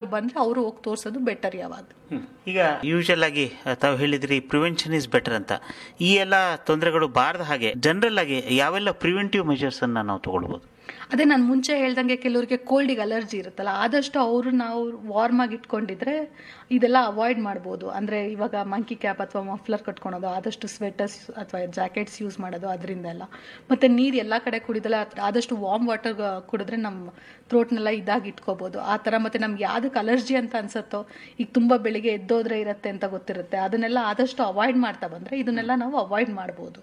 ಬಂದರೆ ಅವರು ಹೋಗಿ ತೋರಿಸೋದು ಬೆಟರ್ ಯಾವಾಗ ಈಗ ಯೂಶಲ್ ಆಗಿ ಆ, ತಾವು ಹೇಳಿದ್ರಿ ಪ್ರಿವೆನ್ಷನ್ ಇಸ್ ಬೆಟರ್ ಅಂತ ಈ ಎಲ್ಲ ತೊಂದರೆಗಳು ಬಾರದ ಹಾಗೆ ಜನರಲ್ ಆಗಿ ಯಾವೆಲ್ಲ ಪ್ರಿವೆಂಟಿವ್ ಮೆಷರ್ಸ್ ಅನ್ನ ನಾವು ತಗೊಳ್ಬಹುದು ಅದೇ ನಾನು ಮುಂಚೆ ಹೇಳ್ದಂಗೆ ಕೆಲವರಿಗೆ ಕೋಲ್ಡಿಗೆ ಅಲರ್ಜಿ ಇರುತ್ತಲ್ಲ ಆದಷ್ಟು ಅವರು ನಾವು ವಾರ್ಮ್ ಆಗಿ ಇಟ್ಕೊಂಡಿದ್ರೆ ಇದೆಲ್ಲ ಅವಾಯ್ಡ್ ಮಾಡ್ಬೋದು ಅಂದರೆ ಇವಾಗ ಮಂಕಿ ಕ್ಯಾಪ್ ಅಥವಾ ಮಫ್ಲರ್ ಕಟ್ಕೊಳೋದು ಆದಷ್ಟು ಸ್ವೆಟರ್ಸ್ ಅಥವಾ ಜಾಕೆಟ್ಸ್ ಯೂಸ್ ಮಾಡೋದು ಅದರಿಂದ ಎಲ್ಲ ಮತ್ತು ನೀರು ಎಲ್ಲ ಕಡೆ ಕುಡಿದಲ್ಲ ಆದಷ್ಟು ವಾರ್ಮ್ ವಾಟರ್ ಕುಡಿದ್ರೆ ನಮ್ಮ ಥ್ರೋಟ್ನೆಲ್ಲ ಇದಾಗಿ ಇಟ್ಕೋಬೋದು ಆ ಥರ ಮತ್ತು ನಮ್ಗೆ ಯಾವುದಕ್ಕೆ ಅಲರ್ಜಿ ಅಂತ ಅನ್ಸುತ್ತೋ ಈಗ ತುಂಬ ಬೆಳಿಗ್ಗೆ ಎದ್ದೋದ್ರೆ ಇರುತ್ತೆ ಅಂತ ಗೊತ್ತಿರುತ್ತೆ ಅದನ್ನೆಲ್ಲ ಆದಷ್ಟು ಅವಾಯ್ಡ್ ಮಾಡ್ತಾ ಬಂದರೆ ಇದನ್ನೆಲ್ಲ ನಾವು ಅವಾಯ್ಡ್ ಮಾಡ್ಬೋದು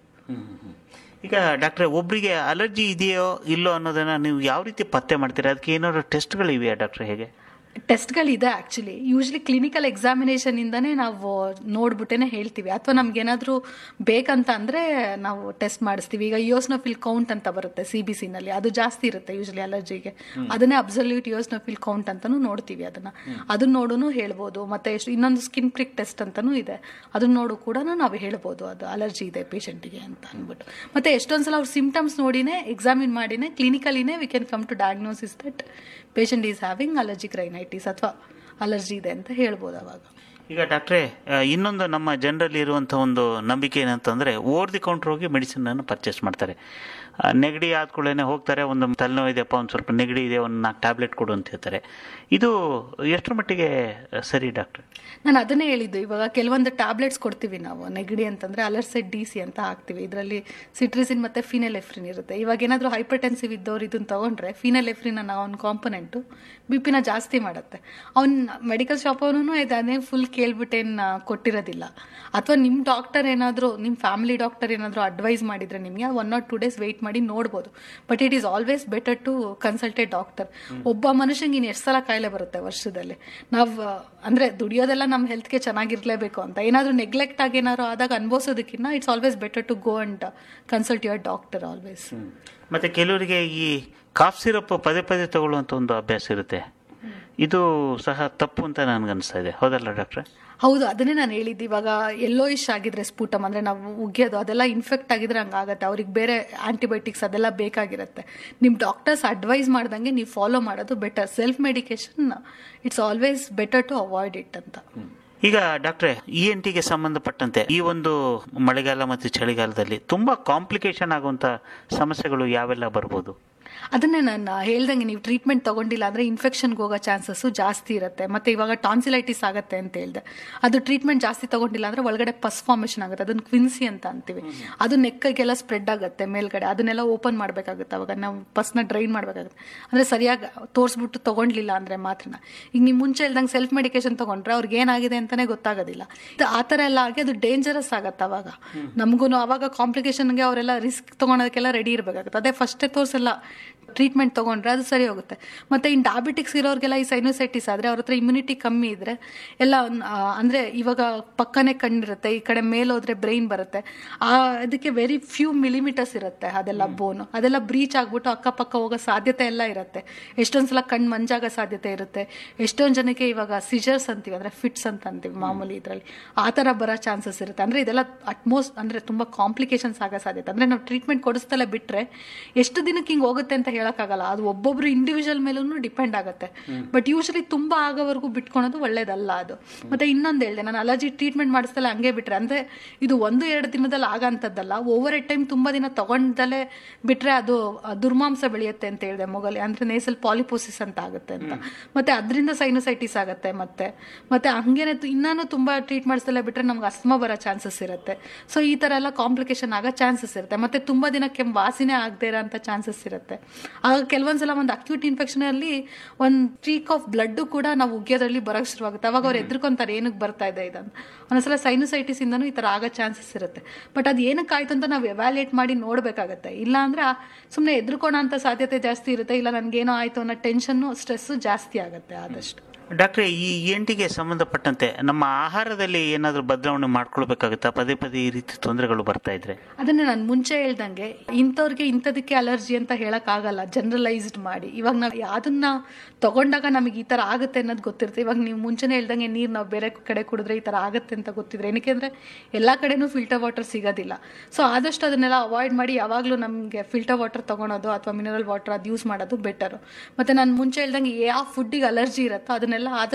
ಈಗ ಡಾಕ್ಟ್ರೆ ಒಬ್ರಿಗೆ ಅಲರ್ಜಿ ಇದೆಯೋ ಇಲ್ಲೋ ಅನ್ನೋದನ್ನ ನೀವು ಯಾವ ರೀತಿ ಪತ್ತೆ ಮಾಡ್ತೀರಾ ಅದಕ್ಕೆ ಏನಾದ್ರು ಟೆಸ್ಟ್ಗಳಿವೆಯಾ ಡಾಕ್ಟ್ರೆ ಹೇಗೆ ಟೆಸ್ಟ್ಗಳಿದೆ ಆ್ಯಕ್ಚುಲಿ ಯೂಶ್ವಲಿ ಕ್ಲಿನಿಕಲ್ ಎಕ್ಸಾಮಿನೇಷನಿಂದನೇ ನಾವು ನೋಡ್ಬಿಟ್ಟೇ ಹೇಳ್ತೀವಿ ಅಥವಾ ನಮ್ಗೇನಾದರೂ ಬೇಕಂತ ಅಂದರೆ ನಾವು ಟೆಸ್ಟ್ ಮಾಡಿಸ್ತೀವಿ ಈಗ ಇಯೋಸ್ನೋಫಿಲ್ ಕೌಂಟ್ ಅಂತ ಬರುತ್ತೆ ಸಿ ಬಿ ಸಿನಲ್ಲಿ ಅದು ಜಾಸ್ತಿ ಇರುತ್ತೆ ಯೂಶ್ವಲಿ ಅಲರ್ಜಿಗೆ ಅದನ್ನೇ ಅಬ್ಸಲ್ಯೂಟ್ ಇಯೋಸ್ನೋಫಿಲ್ ಕೌಂಟ್ ಅಂತಲೂ ನೋಡ್ತೀವಿ ಅದನ್ನು ಅದನ್ನ ನೋಡೂ ಹೇಳ್ಬೋದು ಮತ್ತು ಎಷ್ಟು ಇನ್ನೊಂದು ಸ್ಕಿನ್ ಪ್ರಿಕ್ ಟೆಸ್ಟ್ ಅಂತಲೂ ಇದೆ ಅದನ್ನ ನೋಡು ಕೂಡ ನಾವು ಹೇಳ್ಬೋದು ಅದು ಅಲರ್ಜಿ ಇದೆ ಪೇಷಂಟಿಗೆ ಅಂತ ಅಂದ್ಬಿಟ್ಟು ಮತ್ತು ಎಷ್ಟೊಂದು ಸಲ ಅವ್ರ ಸಿಮ್ಟಮ್ಸ್ ನೋಡಿನೇ ಎಕ್ಸಾಮಿನ್ ಮಾಡಿನೇ ಕ್ಲಿನಿಕಲಿನೇ we can come to diagnosis that patient is having allergic rhinitis ಅಥವಾ ಅಲರ್ಜಿ ಇದೆ ಅಂತ ಹೇಳ್ಬೋದು ಅವಾಗ ಈಗ ಡಾಕ್ಟ್ರೆ ಆ, ಇನ್ನೊಂದು ನಮ್ಮ ಜನರಲ್ಲಿ ಇರುವಂಥ ಒಂದು ನಂಬಿಕೆ ಏನಂತಂದ್ರೆ ಓವರ್ ದಿ ಕೌಂಟರ್ ಹೋಗಿ ಮೆಡಿಸಿನ್ ಅನ್ನು ಪರ್ಚೇಸ್ ಮಾಡ್ತಾರೆ ಆ, ನೆಗಡಿ ಆದ ಕೂಡಲೇ ಹೋಗ್ತಾರೆ ಒಂದು ತಲೆನೋವು ಇದೆಯಪ್ಪ ಒಂದು ಸ್ವಲ್ಪ ನೆಗಡಿ ಇದೆ ಒಂದು ನಾಲ್ಕು ಟ್ಯಾಬ್ಲೆಟ್ ಕೊಡು ಅಂತ ಹೇಳ್ತಾರೆ ಇದು ಎಷ್ಟರ ಮಟ್ಟಿಗೆ ಸರಿ ಡಾಕ್ಟ್ರೆ ನಾನು ಅದನ್ನೇ ಹೇಳಿದ್ದು ಇವಾಗ ಕೆಲವೊಂದು ಟ್ಯಾಬ್ಲೆಟ್ಸ್ ಕೊಡ್ತೀವಿ ನಾವು ನೆಗಡಿ ಅಂತಂದ್ರೆ ಅಲರ್ಸೆಟ್ ಡಿ ಸಿ ಅಂತ ಹಾಕ್ತೀವಿ ಇದರಲ್ಲಿ ಸಿಟ್ರಿಸಿನ್ ಮತ್ತೆ ಫಿನೆಲ್ ಎಫ್ರಿನ್ ಇರುತ್ತೆ ಇವಾಗ ಏನಾದರೂ ಹೈಪರ್ಟೆನ್ಸಿವ್ ಇದ್ದವ್ರು ಇದನ್ನ ತಗೊಂಡ್ರೆ ಫಿನೆಲ್ ಎಫ್ರಿನ್ ಅನ್ನೋ ಒಂದು ಕಾಂಪೊನೆಂಟು ಬಿ ಪಿನ ಜಾಸ್ತಿ ಮಾಡುತ್ತೆ ಅವ್ನು ಮೆಡಿಕಲ್ ಶಾಪ್ ಅವನು ಅದೇ ಫುಲ್ ಕೇಳ್ಬಿಟ್ಟೇನು ಕೊಟ್ಟಿರೋದಿಲ್ಲ ಅಥವಾ ನಿಮ್ಮ ಡಾಕ್ಟರ್ ಏನಾದರೂ ನಿಮ್ಮ ಫ್ಯಾಮಿಲಿ ಡಾಕ್ಟರ್ ಏನಾದರೂ ಅಡ್ವೈಸ್ ಮಾಡಿದ್ರೆ ನಿಮಗೆ one or two days wait ಮಾಡಿ ನೋಡ್ಬೋದು but it is always better to consultate doctor ಒಬ್ಬ ಮನುಷ್ಯಂಗೆ ಇನ್ನು ಎಷ್ಟು ಸಲ ಕಾಯಿಲೆ ಬರುತ್ತೆ ವರ್ಷದಲ್ಲಿ ನಾವು ಅಂದರೆ ದುಡಿಯೋದೆಲ್ಲ ನಮ್ಮ ಹೆಲ್ತ್ಗೆ ಚೆನ್ನಾಗಿರ್ಲೇಬೇಕು ಅಂತ ಏನಾದರೂ ನೆಗ್ಲೆಕ್ಟ್ ಆಗಿ ಏನಾದ್ರು ಆದಾಗ ಅನುಭವಿಸೋದಕ್ಕಿಂತ it's always better to go and consult your doctor always ಮತ್ತೆ ಕೆಲವರಿಗೆ ಈ ಕಾಫ್ ಸಿರಪ್ ಪದೇ ಪದೇ ತಗೊಳ್ಳುವಂಥ ಒಂದು ಅಭ್ಯಾಸ ಇರುತ್ತೆ ಇದು ಸಹ ತಪ್ಪು ಅಂತ ನನಗನ್ನಿಸ್ತಾ ಇದೆ ಹೌದಲ್ಲ ಡಾಕ್ಟ್ರೆ ಹೌದು ಅದನ್ನೇ ನಾನು ಹೇಳಿದ್ದು ಇವಾಗ ಎಲ್ಲೋ ಇಶ್ ಆಗಿದ್ರೆ ಸ್ಫುಟಮ್ ಅಂದರೆ ನಾವು ಉಗಿಯೋದು ಅದೆಲ್ಲ ಇನ್ಫೆಕ್ಟ್ ಆಗಿದ್ರೆ ಹಂಗಾಗತ್ತೆ ಅವ್ರಿಗೆ ಬೇರೆ ಆಂಟಿಬಯೋಟಿಕ್ಸ್ ಅದೆಲ್ಲ ಬೇಕಾಗಿರುತ್ತೆ ನಿಮ್ಮ ಡಾಕ್ಟರ್ಸ್ ಅಡ್ವೈಸ್ ಮಾಡ್ದಂಗೆ ನೀವು ಫಾಲೋ ಮಾಡೋದು better self medication it's always better to avoid it ಅಂತ ಈಗ ಡಾಕ್ಟ್ರೆ ಇ ಎನ್ ಟಿಗೆ ಸಂಬಂಧಪಟ್ಟಂತೆ ಈ ಒಂದು ಮಳೆಗಾಲ ಮತ್ತು ಚಳಿಗಾಲದಲ್ಲಿ ತುಂಬಾ ಕಾಂಪ್ಲಿಕೇಶನ್ ಆಗುವಂತ ಸಮಸ್ಯೆಗಳು ಯಾವೆಲ್ಲ ಬರ್ಬೋದು ಅದನ್ನೇ ನಾನು ಹೇಳ್ದಂಗೆ ನೀವು ಟ್ರೀಟ್ಮೆಂಟ್ ತಗೊಂಡಿಲ್ಲ ಅಂದರೆ ಇನ್ಫೆಕ್ಷನ್ಗೆ ಹೋಗೋ ಚಾನ್ಸಸ್ಸು ಜಾಸ್ತಿ ಇರುತ್ತೆ ಮತ್ತು ಇವಾಗ ಟಾನ್ಸಿಲೈಟಿಸ್ ಆಗುತ್ತೆ ಅಂತ ಹೇಳ್ದೆ ಅದು ಟ್ರೀಟ್ಮೆಂಟ್ ಜಾಸ್ತಿ ತಗೊಂಡಿಲ್ಲ ಅಂದರೆ ಒಳಗಡೆ ಪಸ್ ಫಾರ್ಮೇಷನ್ ಆಗುತ್ತೆ ಅದನ್ನು ಕ್ವಿನ್ಸಿ ಅಂತ ಅಂತೀವಿ ಅದು ನೆಕ್ಕಿಗೆಲ್ಲ ಸ್ಪ್ರೆಡ್ ಆಗುತ್ತೆ ಮೇಲ್ಗಡೆ ಅದನ್ನೆಲ್ಲ ಓಪನ್ ಮಾಡಬೇಕಾಗುತ್ತೆ ಅವಾಗ ನಾವು ಪಸ್ನ ಡ್ರೈನ್ ಮಾಡಬೇಕಾಗುತ್ತೆ ಅಂದರೆ ಸರಿಯಾಗಿ ತೋರಿಸ್ಬಿಟ್ಟು ತೊಗೊಂಡ್ಲಿಲ್ಲ ಅಂದರೆ ಮಾತ್ರ ಈಗ ನೀವು ಮುಂಚೆ ಹೇಳ್ದಂಗೆ ಸೆಲ್ಫ್ ಮೆಡಿಕೇಶನ್ ತೊಗೊಂಡ್ರೆ ಅವ್ರಿಗೆ ಏನಾಗಿದೆ ಅಂತಲೇ ಗೊತ್ತಾಗೋದಿಲ್ಲ ಇದು ಆ ಥರ ಎಲ್ಲ ಆಗಿ ಅದು ಡೇಂಜರಸ್ ಆಗುತ್ತೆ ಅವಾಗ ನಮಗೂ ಅವಾಗ ಕಾಂಪ್ಲಿಕೇಶನ್ಗೆ ಅವರೆಲ್ಲ ರಿಸ್ಕ್ ತೊಗೊಳೋದಕ್ಕೆಲ್ಲ ರೆಡಿ ಇರಬೇಕಾಗುತ್ತೆ ಅದೇ ಫಸ್ಟೇ ತೋರಿಸಲ್ಲ ಟ್ರೀಟ್ಮೆಂಟ್ ತೊಗೊಂಡ್ರೆ ಅದು ಸರಿ ಹೋಗುತ್ತೆ ಮತ್ತು ಇನ್ನು ಡಯಾಬಿಟಿಕ್ಸ್ ಇರೋರಿಗೆಲ್ಲ ಈ ಸೈನೋಸೈಟಿಸ್ ಆದರೆ ಅವ್ರ ಹತ್ರ ಇಮ್ಯುನಿಟಿ ಕಮ್ಮಿ ಇದ್ದರೆ ಎಲ್ಲ ಅಂದರೆ ಇವಾಗ ಪಕ್ಕನೇ ಕಣ್ಣಿರುತ್ತೆ ಈ ಕಡೆ ಮೇಲೋದ್ರೆ ಬ್ರೈನ್ ಬರುತ್ತೆ ಆ ಅದಕ್ಕೆ ವೆರಿ ಫ್ಯೂ ಮಿಲಿಮೀಟರ್ಸ್ ಇರುತ್ತೆ ಅದೆಲ್ಲ ಬೋನು ಅದೆಲ್ಲ ಬ್ರೀಚ್ ಆಗ್ಬಿಟ್ಟು ಅಕ್ಕಪಕ್ಕ ಹೋಗೋ ಸಾಧ್ಯತೆ ಎಲ್ಲ ಇರುತ್ತೆ ಎಷ್ಟೊಂದು ಸಲ ಕಣ್ಣು ಮಂಜಾಗೋ ಸಾಧ್ಯತೆ ಇರುತ್ತೆ ಎಷ್ಟೊಂದು ಜನಕ್ಕೆ ಇವಾಗ ಸಿಜರ್ಸ್ ಅಂತೀವಿ ಅಂದರೆ ಫಿಟ್ಸ್ ಅಂತ ಅಂತೀವಿ ಮಾಮೂಲಿ ಇದರಲ್ಲಿ ಆ ಥರ ಬರೋ ಚಾನ್ಸಸ್ ಇರುತ್ತೆ ಅಂದರೆ ಇದೆಲ್ಲ ಅಟ್ಮೋಸ್ಟ್ ಅಂದರೆ ತುಂಬ ಕಾಂಪ್ಲಿಕೇಶನ್ಸ್ ಆಗೋ ಸಾಧ್ಯತೆ ಅಂದರೆ ನಾವು ಟ್ರೀಟ್ಮೆಂಟ್ ಕೊಡಿಸ್ತಲೇ ಬಿಟ್ಟರೆ ಎಷ್ಟು ದಿನಕ್ಕೆ ಹಿಂಗೆ ಹೋಗುತ್ತೆ ಅಂತ ಹೇಳೋಕ್ಕಾಗಲ್ಲ ಅದು ಒಬ್ಬೊಬ್ರು ಇಂಡಿವಿಜುವಲ್ ಮೇಲೂ ಡಿಪೆಂಡ್ ಆಗುತ್ತೆ ಬಟ್ ಯೂಶಲಿ ತುಂಬ ಆಗೋವರೆಗೂ ಬಿಟ್ಕೊಳೋದು ಒಳ್ಳೇದಲ್ಲ ಅದು ಮತ್ತೆ ಇನ್ನೊಂದು ಹೇಳಿದೆ ನಾನು ಅಲರ್ಜಿ ಟ್ರೀಟ್ಮೆಂಟ್ ಮಾಡಿಸ್ತಲೇ ಹಂಗೆ ಬಿಟ್ರೆ ಅಂದರೆ ಇದು ಒಂದು ಎರಡು ದಿನದಲ್ಲಿ ಆಗಂಥದ್ದಲ್ಲ ಓವರ್ ಎ ಟೈಮ್ ತುಂಬ ದಿನ ತಗೊಂಡಲ್ಲೇ ಬಿಟ್ರೆ ಅದು ಆ, ದುರ್ಮಾಂಸ ಬೆಳೆಯುತ್ತೆ ಅಂತ ಹೇಳಿದೆ ಮೊಗಲಿ ಅಂದರೆ ನೇಸಲ್ ಪಾಲಿಪೋಸಿಸ್ ಅಂತ ಆಗುತ್ತೆ ಅಂತ ಮತ್ತೆ ಅದರಿಂದ ಸೈನೋಸೈಟಿಸ್ ಆಗುತ್ತೆ ಮತ್ತೆ ಮತ್ತೆ ಹಂಗೇನೆ ತು- ಇನ್ನೂ ತುಂಬ ಟ್ರೀಟ್ ಮಾಡಿಸ್ತಲೇ ಬಿಟ್ರೆ ನಮ್ಗೆ ಅಸ್ಮ ಬರೋ ಚಾನ್ಸಸ್ ಇರುತ್ತೆ ಸೊ ಈ ಥರ ಎಲ್ಲ ಕಾಂಪ್ಲಿಕೇಶನ್ ಆಗೋ ಚಾನ್ಸಸ್ ಇರುತ್ತೆ ಮತ್ತೆ ತುಂಬ ದಿನ ಕೆಮ್ಮು ವಾಸಿನೇ ಆಗದೇ ಇರೋ ಅಂಥ ಚಾನ್ಸಸ್ ಇರುತ್ತೆ ಆಗ ಕೆಲವೊಂದ್ಸಲ ಒಂದು ಅಕ್ಯೂಟ್ ಇನ್ಫೆಕ್ಷನ್ ಅಲ್ಲಿ ಒಂದು ಸ್ಟ್ರೀಕ್ ಆಫ್ ಬ್ಲಡ್ ಕೂಡ ನಾವು ಉಗಿಯೋದ್ರಲ್ಲಿ ಬರೋಕ್ಕೆ ಶುರುವಾಗುತ್ತೆ ಅವಾಗ ಅವ್ರು ಎದ್ರುಕೊಂತಾರೆ ಏನಕ್ಕೆ ಬರ್ತಾ ಇದೆ ಇದಂತ ಒಂದೊಂದ್ಸಲ ಸೈನೋಸೈಟಿಸ್ ಇಂದನೂ ಈ ಥರ ಆಗೋ ಚಾನ್ಸಸ್ ಇರುತ್ತೆ ಬಟ್ ಅದು ಏನಕ್ಕೆ ಆಯ್ತು ಅಂತ ನಾವು ಎವ್ಯಾಲ್ಯೂಯೇಟ್ ಮಾಡಿ ನೋಡಬೇಕಾಗತ್ತೆ ಇಲ್ಲ ಅಂದ್ರೆ ಸುಮ್ಮನೆ ಎದ್ರುಕೋಣ ಅಂತ ಸಾಧ್ಯತೆ ಜಾಸ್ತಿ ಇರುತ್ತೆ ಇಲ್ಲ ನನಗೇನೋ ಆಯ್ತು ಅನ್ನೋ ಟೆನ್ಷನ್ನು ಸ್ಟ್ರೆಸ್ಸು ಜಾಸ್ತಿ ಆಗುತ್ತೆ ಆದಷ್ಟು ಡಾಕ್ಟ್ರೆ ಈ ಎಂಟಿಗೆ ಸಂಬಂಧಪಟ್ಟಂತೆ ನಮ್ಮ ಆಹಾರದಲ್ಲಿ ಏನಾದರೂ ಬದಲಾವಣೆ ಮಾಡ್ಕೊಳ್ಬೇಕಾಗುತ್ತಾ ಪದೇ ಪದೇ ಈ ರೀತಿ ತೊಂದರೆಗಳು ಬರ್ತಾ ಇದ್ರೆ ಅದನ್ನೇ ನಾನು ಮುಂಚೆ ಹೇಳ್ದಂಗೆ ಇಂಥವ್ರಿಗೆ ಇಂಥದಕ್ಕೆ ಅಲರ್ಜಿ ಅಂತ ಹೇಳೋಕ್ಕಾಗಲ್ಲ ಜನರಲೈಸ್ಡ್ ಮಾಡಿ ಇವಾಗ ನಾವು ಅದನ್ನ ತಗೊಂಡಾಗ ನಮಗೆ ಈ ಥರ ಆಗುತ್ತೆ ಅನ್ನೋದು ಗೊತ್ತಿರುತ್ತೆ ಇವಾಗ ನೀವು ಮುಂಚೆನೇ ಹೇಳ್ದಂಗೆ ನೀರು ನಾವು ಬೇರೆ ಕಡೆ ಕುಡಿದ್ರೆ ಈ ಥರ ಆಗುತ್ತೆ ಅಂತ ಗೊತ್ತಿದ್ರೆ ಏನಕ್ಕೆ ಅಂದರೆ ಎಲ್ಲ ಕಡೆನೂ ಫಿಲ್ಟರ್ ವಾಟರ್ ಸಿಗೋದಿಲ್ಲ ಸೊ ಆದಷ್ಟು ಅದನ್ನೆಲ್ಲ ಅವಾಯ್ಡ್ ಮಾಡಿ ಯಾವಾಗಲೂ ನಮಗೆ ಫಿಲ್ಟರ್ ವಾಟರ್ ತೊಗೊಳೋದು ಅಥವಾ ಮಿನರಲ್ ವಾಟರ್ ಅದು ಯೂಸ್ ಮಾಡೋದು ಬೆಟರು ಮತ್ತು ನಾನು ಮುಂಚೆ ಹೇಳ್ದಂಗೆ ಯಾವ ಫುಡ್ಡಿಗೆ ಅಲರ್ಜಿ ಇರುತ್ತೋ ಅದನ್ನೆಲ್ಲ ಆದಷ್ಟು